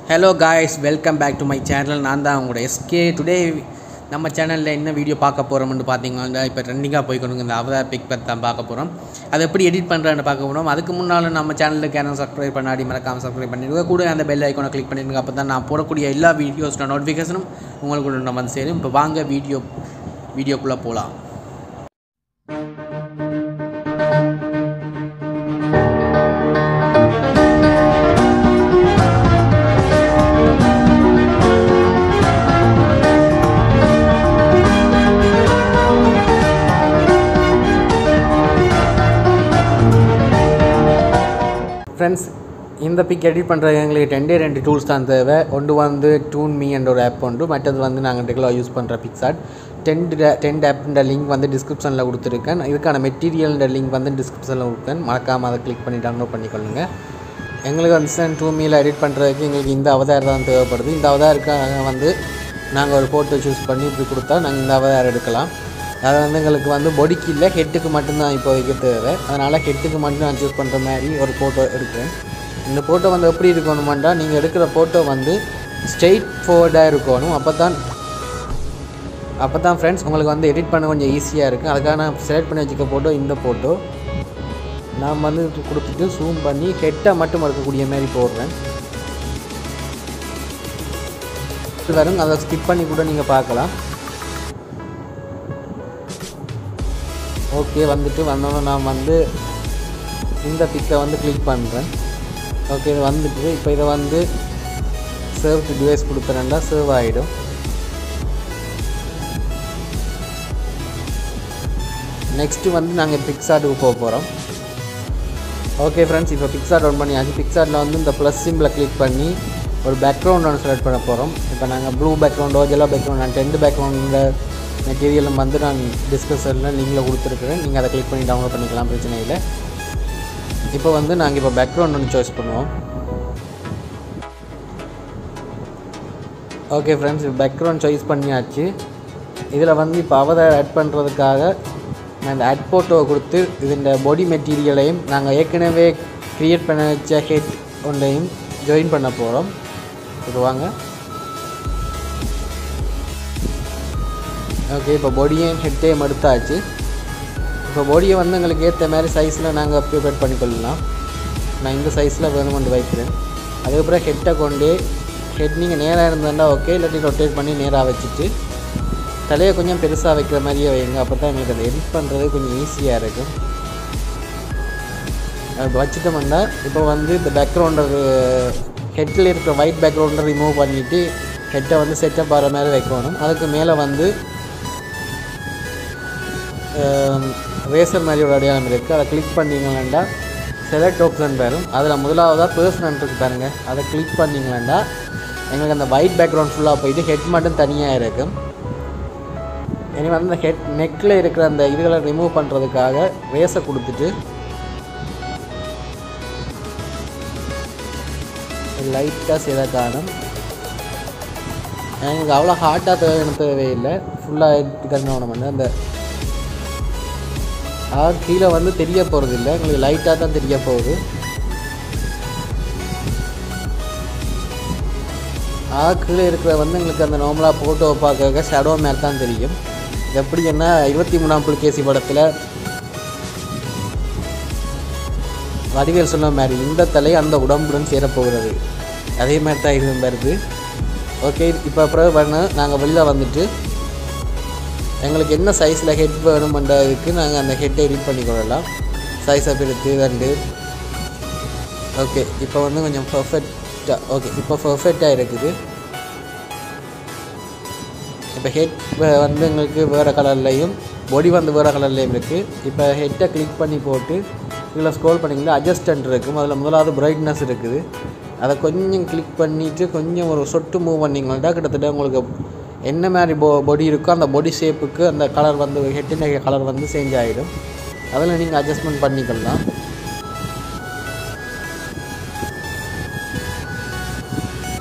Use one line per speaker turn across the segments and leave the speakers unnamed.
hello guys welcome back to my channel நான் தான் உங்களோட எஸ்கே டுடே நம்ம சேனலில் என்ன வீடியோ பார்க்க போகிறோம்னு பார்த்தீங்கன்னா இப்போ ட்ரெண்டிங்காக போய்க்கணுங்க இந்த அவதார் பிக் பற்றி தான் பார்க்க போகிறோம் அதை எப்படி எடிட் பண்ணுறேன்னு பார்க்க போகிறோம் அதுக்கு முன்னால் நம்ம சேனலுக்கு யாரும் சப்ஸ்கிரைப் பண்ணாடி மறக்காமல் சப்ஸ்கிரைப் பண்ணிடுங்க கூட அந்த பெல் ஐக்கானை கிளிக் பண்ணிடுங்க அப்போ தான் நான் போடக்கூடிய எல்லா வீடியோஸோட நோட்டிஃபிகேஷனும் உங்களுக்கு நம்ம வந்து சேரும் இப்போ வாங்க வீடியோ வீடியோக்குள்ளே போகலாம் ஃப்ரெண்ட்ஸ் இந்த பிக் எடிட் பண்ணுறது எங்களுக்கு ரெண்டே ரெண்டு டூல்ஸ் தான் தேவை ஒன்று வந்து டூன் மீ என்ற ஒரு ஆப் உண்டு மற்றது வந்து நாங்கள் ரெகுலராக யூஸ் பண்ணுற பிக்சாட் டென்ட் டென்ட் ஆப்ன்ற லிங்க் வந்து டிஸ்கிரிப்ஷனில் கொடுத்துருக்கேன் இதுக்கான மெட்டீரியல்ன்ற லிங்க் வந்து டிஸ்கிரிப்ஷனில் கொடுத்தேன் மறக்காமல் அதை கிளிக் பண்ணி டவுன்லோட் பண்ணிக்கொள்ளுங்க எங்களுக்கு வந்து டூ மீல எடிட் பண்ணுறதுக்கு எங்களுக்கு இந்த அவதார் தான் தேவைப்படுது இந்த அவதாருக்காக வந்து நாங்கள் ஒரு ஃபோட்டோ சூஸ் பண்ணி இப்படி கொடுத்தா நாங்கள் இந்த அவதார் எடுக்கலாம் அது வந்து எங்களுக்கு வந்து பொடிக்கு இல்லை ஹெட்டுக்கு மட்டும்தான் இப்போதைக்கு தேவை அதனால் ஹெட்டுக்கு மட்டும் நான் சூஸ் பண்ணுற மாதிரி ஒரு ஃபோட்டோ எடுக்கிறேன் இந்த ஃபோட்டோ வந்து எப்படி இருக்கணுமாண்டா நீங்கள் எடுக்கிற ஃபோட்டோ வந்து ஸ்ட்ரெயிட் ஃபார்வர்டாக இருக்கணும் அப்போ தான் அப்போ தான் ஃப்ரெண்ட்ஸ் உங்களுக்கு வந்து எடிட் பண்ண கொஞ்சம் ஈஸியாக இருக்கும் அதுக்காக நான் செலக்ட் பண்ணி வச்சுக்க ஃபோட்டோ இந்த ஃபோட்டோ நான் வந்து கொடுத்துட்டு ஜூம் பண்ணி ஹெட்டை மட்டும் இருக்கக்கூடிய மாதிரி போடுறேன் வரும் அதை ஸ்கிப் பண்ணி கூட நீங்கள் பார்க்கலாம் ஓகே வந்துட்டு வந்தோன்னே நான் வந்து இந்த பிக்கை வந்து கிளிக் பண்ணுறேன் ஓகே இது வந்துட்டு இப்போ இதை வந்து சேவ் டு டிவைஸ் கொடுத்துறேன்டா சேவ் ஆகிடும் நெக்ஸ்ட்டு வந்து நாங்கள் பிக்சார்ட்டுக்கு போக போகிறோம் ஓகே ஃப்ரெண்ட்ஸ் இப்போ பிக்சார்ட் ஒன் பண்ணியாச்சு பிக்சார்ட்டில் வந்து இந்த ப்ளஸ் சிம்பிளை கிளிக் பண்ணி ஒரு பேக்ரவுண்ட் ஒன்று செலக்ட் பண்ண போகிறோம் இப்போ நாங்கள் ப்ளூ பேக்ரவுண்டோ ஜெல்லோ பேக்ரவுண்ட் நான் டென்ட் பேக்ரவுண்ட் மெட்டீரியலும் வந்து நான் டிஸ்கஷனில் லிங்கில் கொடுத்துருக்குறேன் நீங்கள் அதை கிளிக் பண்ணி டவுன்லோட் பண்ணிக்கலாம் பிரச்சனை இல்லை இப்போ வந்து நாங்கள் இப்போ பேக்ரவுண்ட் ஒன்று சாய்ஸ் பண்ணுவோம் ஓகே ஃப்ரெண்ட்ஸ் இப்போ பேக்ரவுண்ட் சாய்ஸ் பண்ணியாச்சு இதில் வந்து இப்போ அவதார் ஆட் பண்ணுறதுக்காக நான் இந்த ஆட் ஃபோட்டோவை கொடுத்து இந்த பாடி மெட்டீரியலையும் நாங்கள் ஏற்கனவே க்ரியேட் பண்ண வச்ச ஹெட் ஒன்றையும் ஜாயின் பண்ண போகிறோம் இது வாங்க ஓகே இப்போ பாடியும் ஹெட்டையும் எடுத்தாச்சு இப்போ பாடியை வந்து எங்களுக்கு ஏற்ற மாதிரி சைஸில் நாங்கள் ப்ரிப்பேர் பண்ணிக்கொள்ளலாம் நான் இந்த சைஸில் வேணுமென்று வைக்கிறேன் அதுக்கப்புறம் ஹெட்டை கொண்டு ஹெட் நீங்கள் நேராக இருந்ததுன்னா ஓகே இல்லாட்டி ரொட்டேட் பண்ணி நேராக வச்சுட்டு தலையை கொஞ்சம் பெருசாக வைக்கிற மாதிரியே வைங்க அப்போ தான் எங்களுக்கு அதை எடிட் பண்ணுறது கொஞ்சம் ஈஸியாக இருக்கும் அது வச்சுட்டோம்னா இப்போ வந்து இந்த பேக்ரவுண்டர் ஹெட்டில் இருக்கிற ஒயிட் பேக்ரவுண்டை ரிமூவ் பண்ணிவிட்டு ஹெட்டை வந்து செட்டப் ஆகிற மாதிரி வைக்கணும் அதுக்கு மேலே வந்து ரேசர் மாதிரி ஒரு அடையாளம் இருக்குது அதை கிளிக் பண்ணிங்களேண்டா செலக்ட் ஆப்ஷன் வரும் அதில் முதலாவதாக பர்சனல் இருக்குது பாருங்கள் அதை கிளிக் பண்ணிங்களேண்டா எங்களுக்கு அந்த ஒயிட் பேக்ரவுண்ட் ஃபுல்லாக போயிட்டு ஹெட் மட்டும் தனியாக இருக்கும் இனி வந்து அந்த ஹெட் நெக்கில் இருக்கிற அந்த இதுகளை ரிமூவ் பண்ணுறதுக்காக ரேஸை கொடுத்துட்டு லைட்டாக சில காணும் எனக்கு அவ்வளோ ஹார்ட்டாக தேவை தேவையில்லை ஃபுல்லாக எடுத்துக்கணும் வந்து அந்த ஆர் கீழே வந்து தெரிய போகிறது இல்லை எங்களுக்கு லைட்டாக தான் தெரிய போகுது ஆர் கீழே இருக்கிற வந்து எங்களுக்கு அந்த நார்மலாக ஃபோட்டோவை பார்க்க ஷேடோ மாதிரி தான் தெரியும் எப்படி என்ன இருபத்தி மூணாம் புலிகேசி படத்தில் வடிவேல் சொன்ன மாதிரி இந்த தலை அந்த உடம்புடன் சேரப்போகிறது அதே மாதிரி தான் இது வருது ஓகே இப்போ அப்புறம் பண்ண நாங்கள் வெளியில் வந்துட்டு எங்களுக்கு என்ன சைஸில் ஹெட் வேணுமென்றதுக்கு நாங்கள் அந்த ஹெட்டை எடிட் பண்ணிக்கொள்ளலாம் சைஸை பிரித்து ரெண்டு ஓகே இப்போ வந்து கொஞ்சம் பர்ஃபெக்டாக ஓகே இப்போ பர்ஃபெக்டாக இருக்குது இப்போ ஹெட் வந்து எங்களுக்கு வேறு கலர்லேயும் பொடி வந்து வேறு கலர்லேயும் இருக்குது இப்போ ஹெட்டை கிளிக் பண்ணி போட்டு இதில் ஸ்க்ரோல் பண்ணிங்கன்னா அட்ஜஸ்டன்ட் இருக்கும் அதில் முதலாவது பிரைட்னஸ் இருக்குது அதை கொஞ்சம் கிளிக் பண்ணிவிட்டு கொஞ்சம் ஒரு சொட்டு மூவ் பண்ணிங்கன்னா கிட்டத்தட்ட உங்களுக்கு என்ன மாதிரி பொ பொடி இருக்கோ அந்த பொடி ஷேப்புக்கு அந்த கலர் வந்து ஹெட்டின் கலர் வந்து சேஞ்ச் ஆகிடும் அதில் நீங்கள் அட்ஜஸ்ட்மெண்ட் பண்ணிக்கலாம்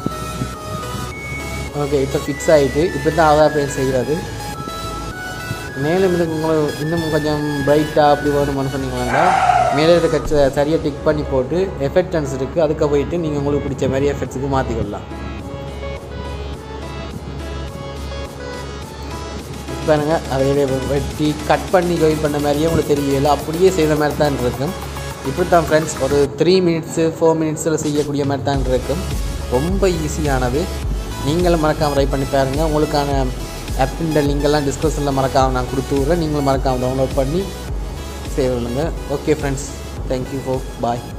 ஓகே இப்போ ஃபிக்ஸ் ஆகிட்டு இப்படி தான் ஆதார் பேர் செய்கிறது மேலும் இதுக்கு உங்களுக்கு இன்னும் கொஞ்சம் பிரைட்டாக அப்படி வேணும்னு சொன்னீங்கன்னா மேலே இருக்க ச- சரியாக டிக் பண்ணி போட்டு எஃபெக்டன்ஸ் இருக்குது அதுக்கு போயிட்டு நீங்கள் உங்களுக்கு பிடிச்ச மாதிரி எஃபெக்ட்ஸுக்கு மாற்றிக்கொள்ளலாம் பாருங்க அதை வெட்டி கட் பண்ணி ஜாயின் பண்ண மாதிரியே உங்களுக்கு தெரியல அப்படியே செய்த மாதிரி தான் இருக்கும் இப்படி தான் ஃப்ரெண்ட்ஸ் ஒரு த்ரீ மினிட்ஸு ஃபோர் மினிட்ஸில் செய்யக்கூடிய மாதிரி தான் இருக்கும் ரொம்ப ஈஸியானது நீங்களும் மறக்காமல் ட்ரை பண்ணி பாருங்கள் உங்களுக்கான ஆப்பின் லிங்கெல்லாம் டிஸ்கிரிப்ஷனில் மறக்காமல் நான் கொடுத்து விட்றேன் நீங்களும் மறக்காமல் டவுன்லோட் பண்ணி சேவ் பண்ணுங்கள் okay friends thank you for bye